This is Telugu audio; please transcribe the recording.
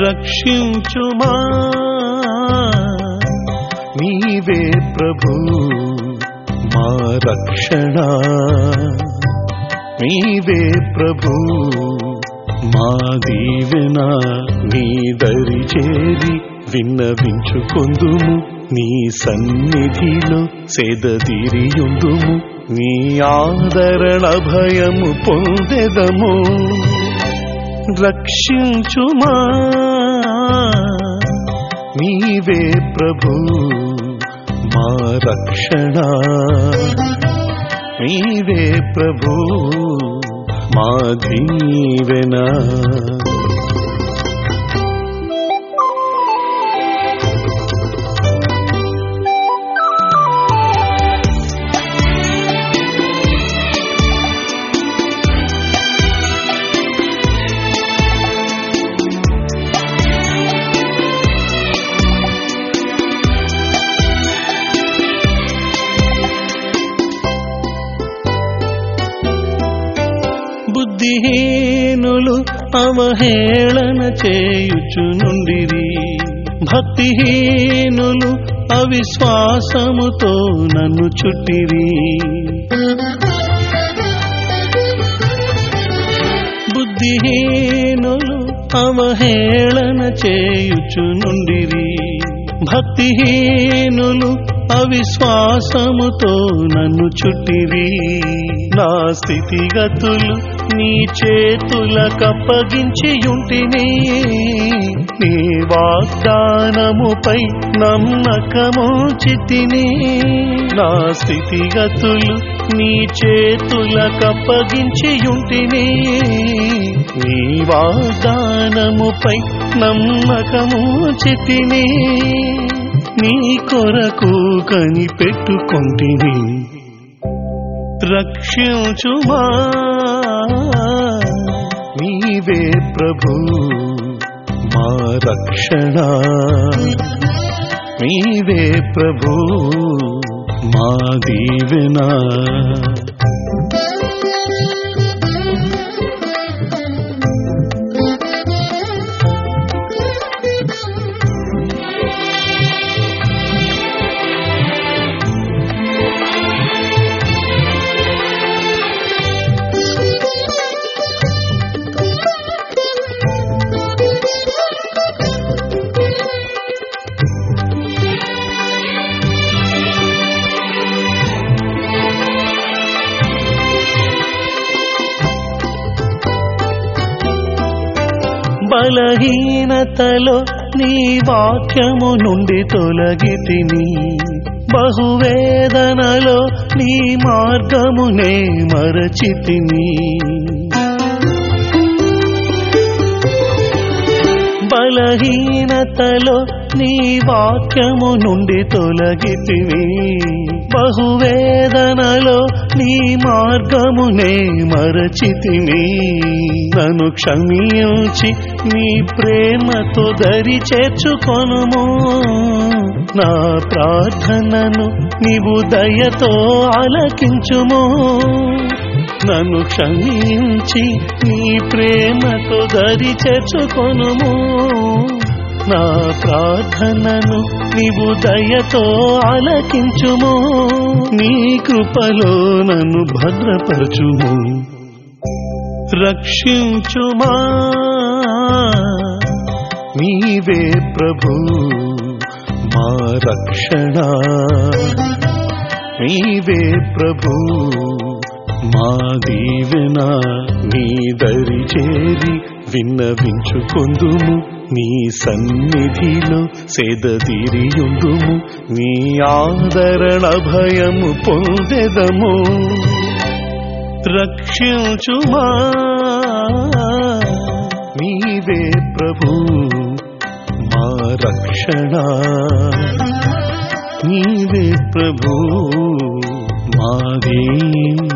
రక్షించుమా నీవే ప్రభు మా రక్షణ నీవే ప్రభు మా దీవెన నీ దరి చేరి విన్నవించుకొందుము నీ సన్నిధిలో సేదతీరియుందుము నీ ఆదరణ భయము పొందెదము రక్షించుమా నీవే ప్రభు మా రక్షణ నీవే ప్రభు మా దీవెన బుద్ధిహీనులు అవహేళన చేయుచునుండిరి భక్తిహీనులు అవిశ్వాసముతో నన్ను చుట్టిరి బుద్ధిహీనులు అవహేళన చేయుచునుండిరి భక్తిహీనులు అవిశ్వాసముతో నన్ను చుట్టిరి నా స్థితిగతులు నీ చేతులకప్పగించి ఉంటిని నీ వాగ్దానముపై నమ్మకము చితిని నా స్థితిగతులు నీ చేతులకప్పగించి ఉంటిని నీ వాగ్దానముపై నమ్మకము చితిని నీ కొరకు కనిపెట్టుకొంటిని రక్షించుమా నీవే ప్రభు మా రక్షణ నీవే ప్రభు మా దీవెన బలహీనతలో నీ వాక్యము నుండి తొలగి తిని బహువేదనలో నీ మార్గమునే మరచి తిని బలహీనతలో నీ వాక్యము నుండి తొలగి తిని బహువేదనలో నీ మార్గమునే మరచితిని నన్ను క్షమించి నీ ప్రేమతో దరి చేర్చుకొనుము నా ప్రార్థనను నీవు దయతో ఆలకించుము నన్ను క్షమించి నీ ప్రేమతో దరి చేర్చుకొనుము నా ప్రార్థనను నీవు దయతో ఆలకించుము నీ కృపలో నన్ను భద్రపరచుము రక్షించుమా నీవే ప్రభు మా రక్షణ నీవే ప్రభు మా దీవెన నీ దరి చేరి విన్నవించుకొందుము నీ సన్నిధిలో సేదతీరియుందుము నీ ఆదరణ భయము పొందెదము రక్షించుమా నీవే ప్రభు మా రక్షణ నీవే ప్రభు మా దేవ